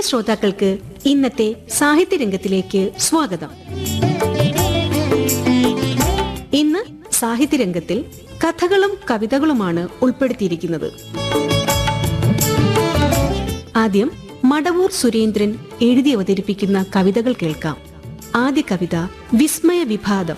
ശ്രോതാക്കൾക്ക് ഇന്നത്തെ സാഹിത്യരംഗത്തിലേക്ക് സ്വാഗതം ഇന്ന് സാഹിത്യരംഗത്തിൽ കഥകളും കവിതകളുമാണ് ഉൾപ്പെടുത്തിയിരിക്കുന്നത് ആദ്യം മടവൂർ സുരേന്ദ്രൻ എഴുതി അവതരിപ്പിക്കുന്ന കവിതകൾ കേൾക്കാം ആദ്യ കവിത വിസ്മയ വിഭാതം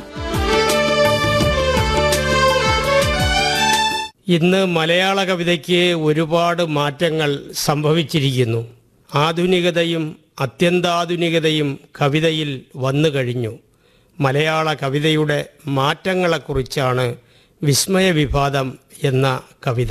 ഇന്ന് മലയാള കവിതയ്ക്ക് ഒരുപാട് മാറ്റങ്ങൾ സംഭവിച്ചിരിക്കുന്നു ആധുനികതയും അത്യന്താധുനികതയും കവിതയിൽ വന്നു കഴിഞ്ഞു മലയാള കവിതയുടെ മാറ്റങ്ങളെക്കുറിച്ചാണ് വിസ്മയ വിഭാതം എന്ന കവിത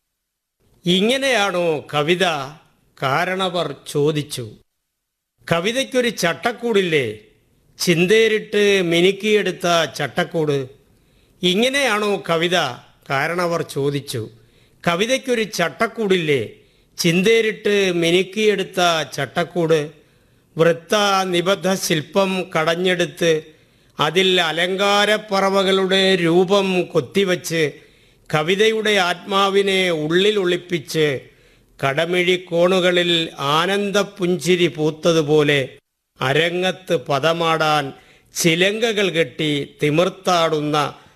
ഇങ്ങനെയാണോ കവിത കാരണവർ ചോദിച്ചു കവിതയ്ക്കൊരു ചട്ടക്കൂടില്ലേ ചിന്തേരിട്ട് മിനുക്കിയെടുത്ത ചട്ടക്കൂട് ഇങ്ങനെയാണോ കവിത കാരണവർ ചോദിച്ചു കവിതയ്ക്കൊരു ചട്ടക്കൂടില്ലേ ചിന്തേരിട്ട് മിനുക്കിയെടുത്ത ചട്ടക്കൂട് വൃത്ത നിബദ്ധ ശില്പം കടഞ്ഞെടുത്ത് അതിൽ അലങ്കാരപ്പറവകളുടെ രൂപം കൊത്തിവച്ച് കവിതയുടെ ആത്മാവിനെ ഉള്ളിൽ ഒളിപ്പിച്ച് കടമിഴി കോണുകളിൽ ആനന്ദപുഞ്ചിരി പൂത്തതുപോലെ അരങ്ങത്ത് പദമാടാൻ ചിലങ്കകൾ കെട്ടി തിമിർത്താടുന്ന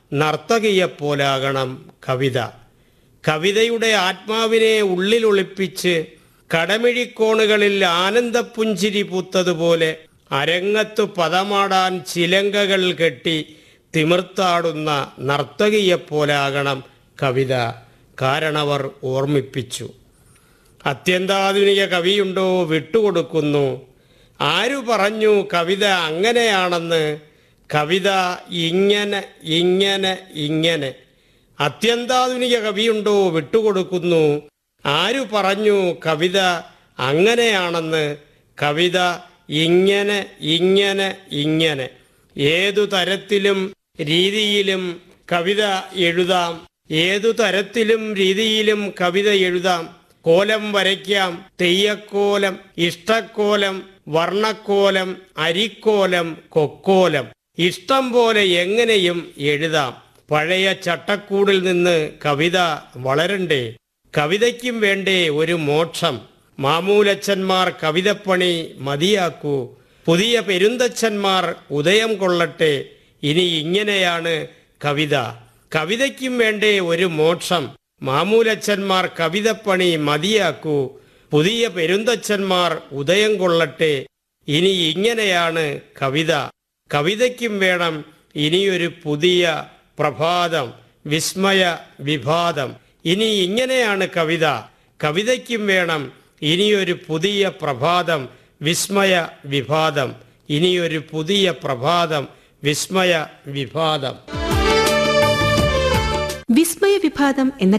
നർത്തകിയെപ്പോലാകണം കവിത കവിതയുടെ ആത്മാവിനെ ഉള്ളിൽ ഒളിപ്പിച്ച് കടമിഴിക്കോണുകളിൽ ആനന്ദപുഞ്ചിരി പൂത്തതുപോലെ അരങ്ങത്ത് പദമാടാൻ ചിലങ്കകൾ കെട്ടി തിമിർത്താടുന്ന നർത്തകിയെപ്പോലാകണം കവിത കാരണവർ ഓർമ്മിപ്പിച്ചു അത്യന്താധുനിക കവിയുണ്ടോ വിട്ടുകൊടുക്കുന്നു ആരു പറഞ്ഞു കവിത അങ്ങനെയാണെന്ന് കവിത ഇങ്ങനെ ഇങ്ങനെ ഇങ്ങനെ അത്യന്താധുനിക കവിയുണ്ടോ വിട്ടുകൊടുക്കുന്നു ആരു പറഞ്ഞു കവിത അങ്ങനെയാണെന്ന് കവിത ഇങ്ങനെ ഇങ്ങനെ ഇങ്ങനെ ഏതു തരത്തിലും രീതിയിലും കവിത എഴുതാം ഏതു തരത്തിലും രീതിയിലും കവിത എഴുതാം കോലം വരയ്ക്കാം തെയ്യക്കോലം ഇഷ്ടക്കോലം വർണ്ണക്കോലം അരിക്കോലം കൊക്കോലം ഇഷ്ടം പോലെ എങ്ങനെയും എഴുതാം പഴയ ചട്ടക്കൂടിൽ നിന്ന് കവിത വളരണ്ടേ കവിതയ്ക്കും വേണ്ടേ ഒരു മോക്ഷം മാമൂലച്ചന്മാർ കവിതപ്പണി മതിയാക്കൂ പുതിയ പെരുന്തച്ഛന്മാർ ഉദയം കൊള്ളട്ടെ ഇനി ഇങ്ങനെയാണ് കവിത കവിതയ്ക്കും വേണ്ടേ ഒരു മോക്ഷം മാമൂലച്ചന്മാർ കവിതപ്പണി മതിയാക്കൂ പുതിയ പെരുന്തച്ഛന്മാർ ഉദയം കൊള്ളട്ടെ ഇനി ഇങ്ങനെയാണ് കവിത കവിതയ്ക്കും വേണം ഇനിയൊരു പുതിയ പ്രഭാതം വിസ്മയ വിഭാതം ഇനി ഇങ്ങനെയാണ് കവിത കവിതയ്ക്കും വേണം ഇനിയൊരു പുതിയ പ്രഭാതം വിസ്മയ വിഭാതം ഇനിയൊരു പുതിയ പ്രഭാതം വിസ്മയ വിഭാതം വിസ്മയ വിഭാതം എന്ന